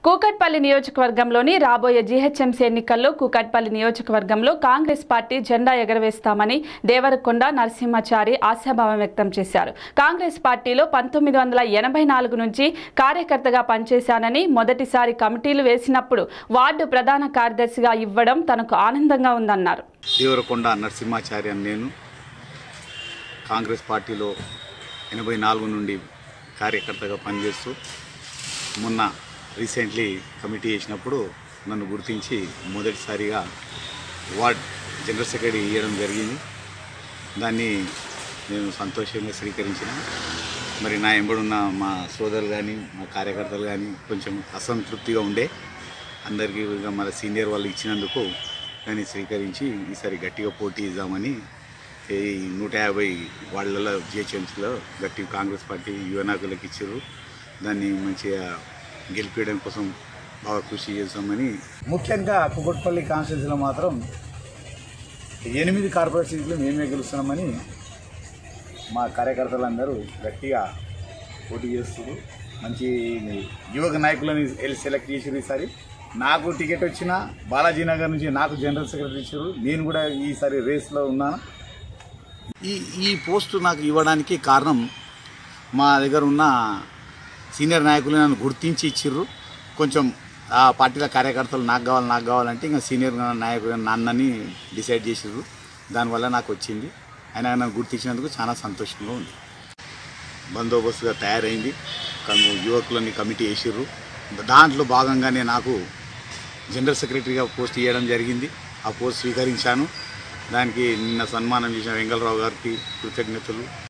కూకట్పల్లి నియోజకవర్గంలోని రాబోయే జీహెచ్ఎంసీ ఎన్నికల్లో కూకట్పల్లి నియోజకవర్గంలో కాంగ్రెస్ పార్టీ జెండా ఎగరవేస్తామని దేవరకొండ నరసింహాచారి ఆశాభావం వ్యక్తం చేశారు కాంగ్రెస్ పార్టీలో పంతొమ్మిది వందల ఎనభై నాలుగు నుంచి కార్యకర్తగా పనిచేశానని మొదటిసారి కమిటీలు వేసినప్పుడు వార్డు ప్రధాన కార్యదర్శిగా ఇవ్వడం తనకు ఆనందంగా ఉందన్నారు దేవరకొండ నరసింహాచారి అని నేను కాంగ్రెస్ పార్టీలో ఎనభై నాలుగు నుండి కార్యకర్తగా పనిచేస్తూ మొన్న రీసెంట్లీ కమిటీ చేసినప్పుడు నన్ను గుర్తించి మొదటిసారిగా వార్డ్ జనరల్ సెక్రటరీ ఇవ్వడం జరిగింది దాన్ని నేను సంతోషంగా స్వీకరించిన మరి నా ఎంబడున్న మా సోదరులు కానీ మా కార్యకర్తలు కానీ కొంచెం అసంతృప్తిగా ఉండే అందరికీ ఇక మన సీనియర్ వాళ్ళు ఇచ్చినందుకు దాన్ని స్వీకరించి ఈసారి గట్టిగా పోటీ ఇద్దామని ఈ నూట యాభై వాళ్ళలో జిహెచ్ఎంసీలో గట్టి కాంగ్రెస్ పార్టీ యువ నాయకులకు ఇచ్చారు దాన్ని మంచిగా గెలిపించడం కోసం బాగా కృషి చేస్తామని ముఖ్యంగా కుకట్పల్లి కాన్స్టిట్యూన్సీలో మాత్రం ఎనిమిది కార్పొరేట్ సీట్లు మేమే గెలుస్తున్నామని మా కార్యకర్తలందరూ గట్టిగా పోటీ చేస్తున్నారు మంచి యువక నాయకులని వెళ్ళి సెలెక్ట్ చేసారు ఈసారి నాకు టికెట్ వచ్చిన బాలాజీ నగర్ నుంచి నాకు జనరల్ సెక్రటరీ ఇచ్చారు నేను కూడా ఈసారి రేస్లో ఉన్నాను ఈ ఈ పోస్టు నాకు ఇవ్వడానికి కారణం మా దగ్గర ఉన్న సీనియర్ నాయకులు నన్ను గుర్తించి ఇచ్చిర్రు కొంచెం ఆ పార్టీల కార్యకర్తలు నాకు కావాలి నాకు కావాలంటే ఇంకా సీనియర్ నాయకుడు నాన్నని డిసైడ్ చేసిర్రు దానివల్ల నాకు వచ్చింది ఆయన నన్ను గుర్తించినందుకు చాలా సంతోషంగా ఉంది బందోబస్తుగా తయారైంది కానీ యువకులని కమిటీ వేసిర్రు దాంట్లో భాగంగానే నాకు జనరల్ సెక్రటరీగా పోస్ట్ ఇవ్వడం జరిగింది ఆ పోస్ట్ స్వీకరించాను దానికి నిన్న సన్మానం చేసిన వెంగళరావు గారికి కృతజ్ఞతలు